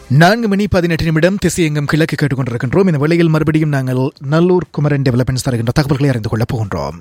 நான்கு மணி பதினெட்டு நிமிடம் திசையெங்கும் கிழக்கு கேட்டுக்கொண்டிருக்கின்றோம் இந்த வேளையில் மறுபடியும் நாங்கள் நல்லூர் குமரன் டெவலப்மெண்ட்ஸ் தருகின்ற தகவல்களை அறிந்து கொள்ளப் போகின்றோம்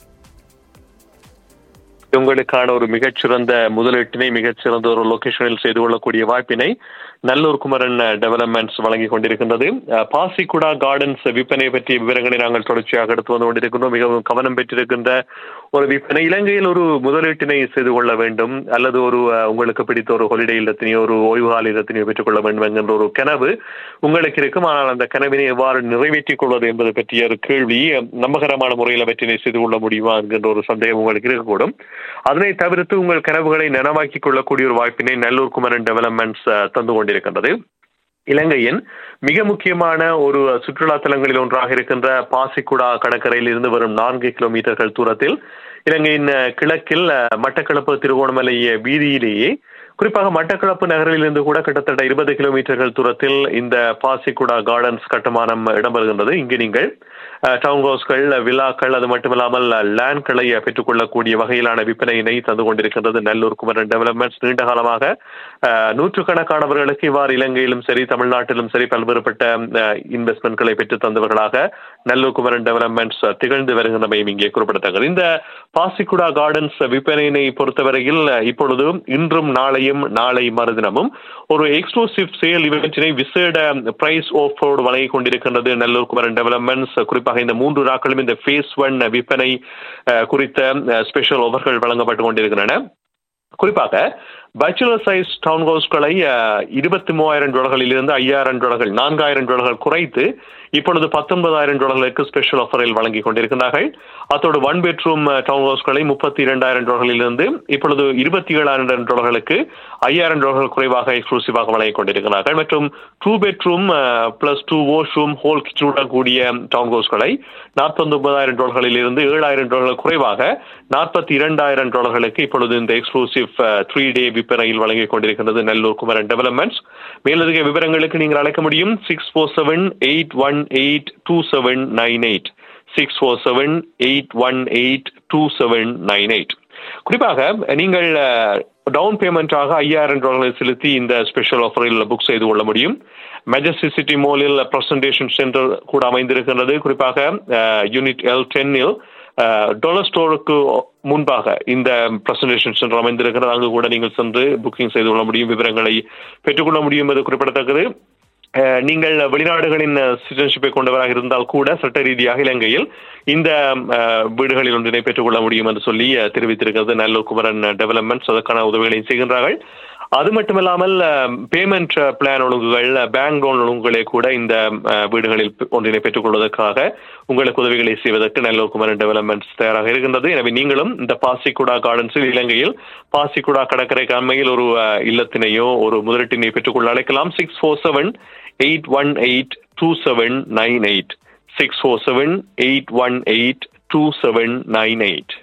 உங்களுக்கான ஒரு மிகச்சிறந்த முதலீட்டினை மிகச்சிறந்த ஒரு லொகேஷனில் செய்து கொள்ளக்கூடிய வாய்ப்பினை நல்லூர் குமரன் டெவலப்மெண்ட்ஸ் வழங்கி கொண்டிருக்கின்றது அஹ், பாசிக்குடா கார்டன்ஸ் விற்பனை பற்றிய விவரங்களை நாங்கள் தொடர்ச்சியாக எடுத்து வந்து கொண்டிருக்கின்றோம் மிகவும் கவனம் பெற்றிருக்கின்ற ஒரு விற்பனை இலங்கையில் ஒரு முதலீட்டினை செய்து கொள்ள வேண்டும் அல்லது ஒரு அஹ், உங்களுக்கு பிடித்த ஒரு ஹொலிடே இல்லத்தினையோ ஒரு ஓய்வு கால இல்லத்தினையோ பெற்றுக்கொள்ள வேண்டும் என்கின்ற ஒரு கனவு உங்களுக்கு இருக்கும் ஆனால் அந்த கனவினை எவ்வாறு நிறைவேற்றிக் கொள்வது என்பது பற்றிய ஒரு கேள்வி அஹ், நம்பகரமான முறையில் வெற்றினை செய்து கொள்ள முடியுமா என்கின்ற ஒரு சந்தேகம் உங்களுக்கு இருக்கக்கூடும் அதனை தவிர்த்து உங்கள் கனவுகளை நனவாக்கிக் கொள்ளக்கூடிய ஒரு வாய்ப்பினை நல்லூர் குமரன் டெவலப்மெண்ட்ஸ் அஹ், தந்து கொண்டிருக்கின்றது இலங்கையின் மிக முக்கியமான ஒரு சுற்றுலா தலங்களில் ஒன்றாக இருக்கின்ற பாசிக்குடா கடற்கரையில் இருந்து வரும் நான்கு கிலோமீட்டர்கள் தூரத்தில் இலங்கையின் அஹ், கிழக்கில் அஹ், மட்டக்களப்பு திருகோணமலை வீதியிலேயே குறிப்பாக மட்டக்களப்பு நகரில் இருந்து கூட கிட்டத்தட்ட இருபது கிலோமீட்டர்கள் தூரத்தில் இந்த பாசிக்குடா கார்டன்ஸ் கட்டுமானம் இடம்பெறுகின்றது இங்கு நீங்கள் டவுன் ஹவுஸ்கள் விழாக்கள் அது மட்டுமில்லாமல் லேண்ட்களை பெற்றுக்கொள்ளக்கூடிய வகையிலான விற்பனையினை தந்து கொண்டிருக்கின்றது நல்லூர் குமரன் டெவலப்மெண்ட்ஸ் நீண்ட காலமாக அஹ், நூற்றுக்கணக்கானவர்களுக்கு இவ்வாறு இலங்கையிலும் சரி தமிழ்நாட்டிலும் சரி பல்வேறுபட்ட இன்வெஸ்ட்மெண்ட்களை பெற்று தந்தவர்களாக நல்லூர் குமரன் டெவலப்மெண்ட்ஸ் திகழ்ந்து வருகின்றமையும் இங்கே குறிப்பிடத்தக்கது இந்த பாசிக்குடா கார்டன்ஸ் விற்பனையினை பொறுத்தவரையில் இப்பொழுது இன்றும் நாளையும் நாளை மறுதினமும் ஒரு எக்ஸ்க்ளூசிவ் சேல் இவற்றினை விசேட பிரைஸ் ஆஃபரோடு வழங்கி கொண்டிருக்கின்றது நல்லூர் குமரன் டெவலப்மெண்ட்ஸ் குறிப்பாக இந்த மூன்று நாட்களும் இந்த ஃபேஸ் ஒன் விற்பனை அஹ், குறித்த ஸ்பெஷல் ஆஃபர்கள் வழங்கப்பட்டு கொண்டிருக்கின்றன குறிப்பாக பேச்சுலர் சைஸ் டவுன் ஹவுஸ்களை இருபத்தி மூவாயிரம் டாலர்களில் இருந்து ஐயாயிரம் டாலர்கள் நான்காயிரம் டாலர்கள் குறைத்து இப்பொழுது பத்தொன்பதாயிரம் டாலர்களுக்கு ஸ்பெஷல் ஆஃபரில் வழங்கி கொண்டிருக்கிறார்கள் அத்தோடு ஒன் பெட்ரூம் டவுன் ஹவுஸ்களை முப்பத்தி இரண்டாயிரம் டாலர்களில் இருந்து இப்பொழுது இருபத்தி ஏழாயிரம் டாலர்களுக்கு ஐயாயிரம் டாலர்கள் குறைவாக எக்ஸ்க்ளூசிவாக வழங்கிக் கொண்டிருக்கிறார்கள் மற்றும் two bedroom plus two washroom hall கிச்சனுடன் கூடிய டவுன் ஹவுஸ்களை நாற்பத்தி ஒன்பதாயிரம் டாலர்களில் இருந்து ஏழாயிரம் டாலர்கள் குறைவாக நாற்பத்தி இரண்டாயிரம் டாலர்களுக்கு இப்பொழுது இந்த எக்ஸ்க்ளூசிவ் த்ரீ டே விற்பனையில் வழங்கிக் கொண்டிருக்கின்றது நல்லூர் குமரன் டெவலப்மெண்ட்ஸ் மேலதிக விவரங்களுக்கு நீங்கள் அழைக்க முடியும் six four seven eight one eight two seven nine eight six four seven eight one eight two seven nine eight குறிப்பாக நீங்கள் டவுன் பேமெண்ட்டாக ஐயாயிரம் டாலர்களை செலுத்தி இந்த ஸ்பெஷல் ஆஃபரில் புக் செய்து கொள்ள முடியும் மெஜஸ்டி சிட்டி மாலில் பிரசன்டேஷன் சென்டர் கூட அமைந்திருக்கின்றது குறிப்பாக யூனிட் எல் டென்னில் டாலர் ஸ்டோருக்கு முன்பாக இந்த பிரசன்டேஷன் சென்டர் அமைந்திருக்கிறது அங்கு கூட நீங்கள் சென்று புக்கிங் செய்து கொள்ள முடியும் விவரங்களை பெற்றுக்கொள்ள முடியும் என்பது குறிப்பிடத்தக்கது அஹ், நீங்கள் வெளிநாடுகளின் சிட்டிசன்ஷிப்பை கொண்டவராக இருந்தால் கூட சட்ட ரீதியாக இலங்கையில் இந்த அஹ், வீடுகளில் ஒன்றினை பெற்றுக்கொள்ள முடியும் என்று சொல்லி அஹ், தெரிவித்திருக்கிறது நல்லூர் குமரன் டெவலப்மெண்ட்ஸ் அதற்கான உதவிகளையும் செய்கின்றார்கள் அது மட்டுமல்லாமல் பேமெண்ட் பிளான் ஒழுங்குகள் பேங்க் லோன் ஒழுங்குகளை கூட இந்த அஹ், வீடுகளில் ஒன்றினை பெற்றுக்கொள்வதற்காக உங்களுக்கு உதவிகளை செய்வதற்கு நல்லூர் குமரன் டெவலப்மெண்ட்ஸ் தயாராக இருக்கின்றது எனவே நீங்களும் இந்த பாசிக்குடா கார்டன்ஸில் இலங்கையில் பாசிக்குடா கடற்கரை அண்மையில் ஒரு அஹ், இல்லத்தினையோ ஒரு முதலீட்டினை பெற்றுக்கொள்ள அழைக்கலாம் six four seven eight one eight two seven nine eight six four seven eight one eight two seven nine eight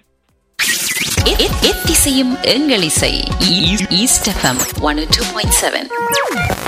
எத்திசையும் எங்கள் இசை east FM one two point seven